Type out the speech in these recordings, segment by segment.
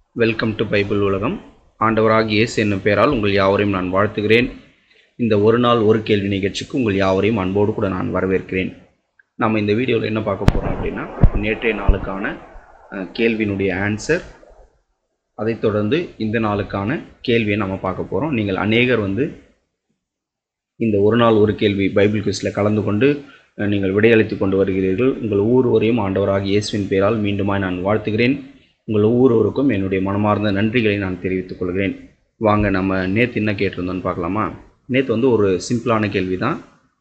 welcome to Bible உலகம் ஆண்டவராகிய இயேசு என்னும் பெயரால் உங்கள் யாவரையும் நான் வாழ்த்துகிறேன் இந்த ஒரு நாள் ஒரு கேள்வி நிகழ்ச்சிக்கு உங்கள் யாவரையும் அன்போடு கூட நான் வரவேற்கிறேன் நம்ம இந்த வீடியோவில் என்ன பார்க்க போகிறோம் அப்படின்னா நேற்றைய நாளுக்கான அஹ், கேள்வியினுடைய ஆன்சர் அதைத் தொடர்ந்து இந்த நாளுக்கான கேள்வியை நம்ம பார்க்க போகிறோம் நீங்கள் அநேகர் வந்து இந்த ஒரு நாள் ஒரு கேள்வி பைபிள் குவிஸில் கலந்து கொண்டு அஹ், நீங்கள் விடையளித்து கொண்டு வருகிறீர்கள் உங்கள் ஒவ்வொருவரையும் ஆண்டவராகிய இயேசுவின் பெயரால் மீண்டுமாய் நான் வாழ்த்துகிறேன் உங்கள் ஒவ்வொருவருக்கும் என்னுடைய மனமார்ந்த நன்றிகளை நான் தெரிவித்துக் கொள்கிறேன் வாங்க நம்ம நேற்று என்ன கேட்டிருந்தோம்னு பார்க்கலாமா நேற்று வந்து ஒரு சிம்பிளான கேள்வி தான்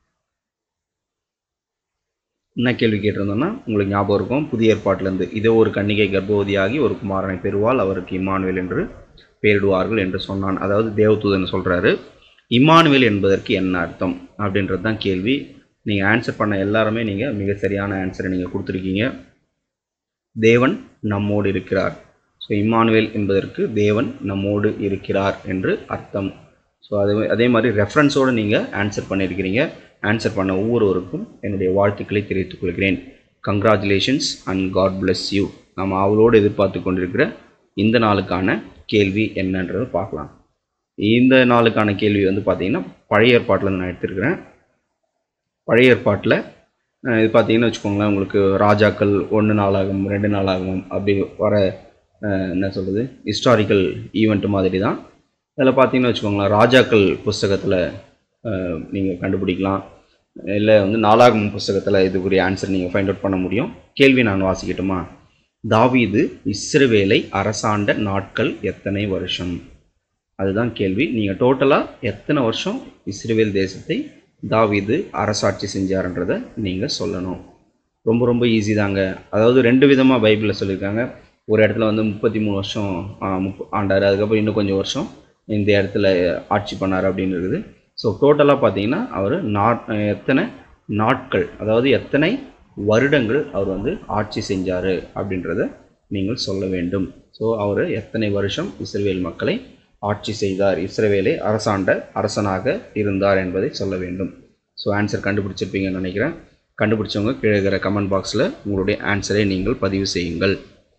என்ன கேள்வி கேட்டிருந்தோம்னா உங்களுக்கு ஞாபகம் இருக்கும் புதிய ஏற்பாட்டிலேருந்து இதோ ஒரு கன்னிகை கர்ப்பவதியாகி ஒரு குமாரனை பெறுவாள் அவருக்கு இம்மானுவேல் என்று பெயரிடுவார்கள் என்று சொன்னான் அதாவது தேவதூதன் சொல்கிறாரு இம்மானுவேல் என்பதற்கு என்ன அர்த்தம் அப்படின்றது தான் கேள்வி நீங்கள் ஆன்சர் பண்ண எல்லாருமே நீங்கள் மிக சரியான ஆன்சரை நீங்கள் கொடுத்துருக்கீங்க தேவன் நம்மோடு இருக்கிறார் ஸோ இம்மானுவேல் என்பதற்கு தேவன் நம்மோடு இருக்கிறார் என்று அர்த்தம் ஸோ அது அதே மாதிரி ரெஃபரன்ஸோடு நீங்கள் ஆன்சர் பண்ணியிருக்கிறீங்க ஆன்சர் பண்ண ஒவ்வொருவருக்கும் என்னுடைய வாழ்த்துக்களை தெரிவித்துக் கொள்கிறேன் congratulations and God bless you நாம் அவளோடு எதிர்பார்த்து கொண்டிருக்கிற இந்த நாளுக்கான கேள்வி என்னன்றதை பார்க்கலாம் இந்த நாளுக்கான கேள்வி வந்து பார்த்தீங்கன்னா பழைய ஏற்பாட்டில் நான் எடுத்திருக்கிறேன் பழைய ஏற்பாட்டில் அஹ், இது பார்த்தீங்கன்னு வச்சுக்கோங்களேன் உங்களுக்கு ராஜாக்கள் ஒன்று நாளாகும் ரெண்டு நாளாகும் அப்படி வர அஹ், என்ன சொல்கிறது ஹிஸ்டாரிக்கல் ஈவெண்ட் மாதிரி தான் அதில் பார்த்தீங்கன்னு வச்சுக்கோங்களேன் ராஜாக்கள் புஸ்தகத்தில் நீங்கள் கண்டுபிடிக்கலாம் இல்லை வந்து நாளாகும் புஸ்தகத்தில் இதுக்குரிய ஆன்சர் நீங்கள் ஃபைண்ட் அவுட் பண்ண முடியும் கேள்வி நான் வாசிக்கட்டுமா தாவீது இஸ்ரவேலை அரசாண்ட நாட்கள் எத்தனை வருஷம் அதுதான் கேள்வி நீங்கள் டோட்டலாக எத்தனை வருஷம் இஸ்ரேல் தேசத்தை தாவீது அரசாட்சி செஞ்சாருன்றதை நீங்கள் சொல்லணும் ரொம்ப ரொம்ப ஈஸி தாங்க அதாவது ரெண்டு விதமாக பைபிளில் சொல்லியிருக்காங்க ஒரு இடத்துல வந்து முப்பத்தி மூணு வருஷம் ஆ, முப்ப ஆண்டார் அதுக்கப்புறம் இன்னும் கொஞ்சம் வருஷம் இந்த இடத்துல ஆட்சி பண்ணார் அப்படின்னு இருக்குது ஸோ டோட்டலாக பார்த்தீங்கன்னா அவர் நாட் எத்தனை நாட்கள் அதாவது எத்தனை வருடங்கள் அவர் வந்து ஆட்சி செஞ்சார் அப்படின்றத நீங்கள் சொல்ல வேண்டும் ஸோ அவர் எத்தனை வருஷம் இஸ்ரேல் மக்களை ஆட்சி செய்தார் இஸ்ரவேலை அரசாண்ட அரசனாக இருந்தார் என்பதை சொல்ல வேண்டும் ஸோ ஆன்சர் கண்டுபிடிச்சிருப்பீங்கன்னு நினைக்கிறேன் கண்டுபிடிச்சவங்க கீழே இருக்கிற கமெண்ட் பாக்ஸில் உங்களுடைய ஆன்சரை நீங்கள் பதிவு செய்யுங்கள்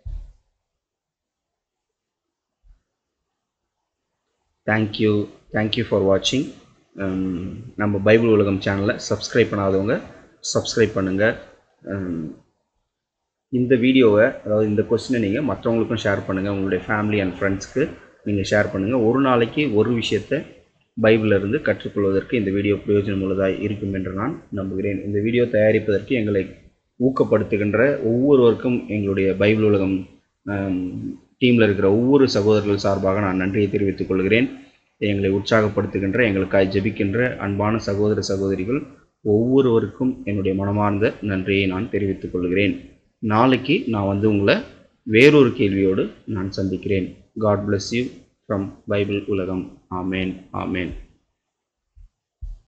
தேங்க்யூ தேங்க்யூ ஃபார் வாட்சிங் நம்ம பைபிள் உலகம் சேனலை சப்ஸ்கிரைப் பண்ணாதவங்க சப்ஸ்கிரைப் பண்ணுங்கள் இந்த வீடியோவை அதாவது இந்த கொஸ்டினை நீங்கள் மற்றவங்களுக்கும் ஷேர் பண்ணுங்கள் உங்களுடைய ஃபேமிலி அண்ட் ஃப்ரெண்ட்ஸ்க்கு நீங்கள் ஷேர் பண்ணுங்கள் ஒரு நாளைக்கு ஒரு விஷயத்தை பைபிளில் இருந்து கற்றுக்கொள்வதற்கு இந்த வீடியோ பிரயோஜனமுள்ளதாக இருக்கும் என்று நான் நம்புகிறேன் இந்த வீடியோ தயாரிப்பதற்கு எங்களை ஊக்கப்படுத்துகின்ற ஒவ்வொருவருக்கும் எங்களுடைய பைபிள் உலகம் டீமில் இருக்கிற ஒவ்வொரு சகோதரர்கள் சார்பாக நான் நன்றியை தெரிவித்துக் கொள்கிறேன் எங்களை உற்சாகப்படுத்துகின்ற எங்களுக்காய் ஜெபிக்கின்ற அன்பான சகோதர சகோதரிகள் ஒவ்வொருவருக்கும் என்னுடைய மனமார்ந்த நன்றியை நான் தெரிவித்துக் கொள்கிறேன் நாளைக்கு நான் வந்து உங்களை வேறொரு கேள்வியோடு நான் சந்திக்கிறேன் God bless you from Bible உலகம் ஆமேன் ஆமேன்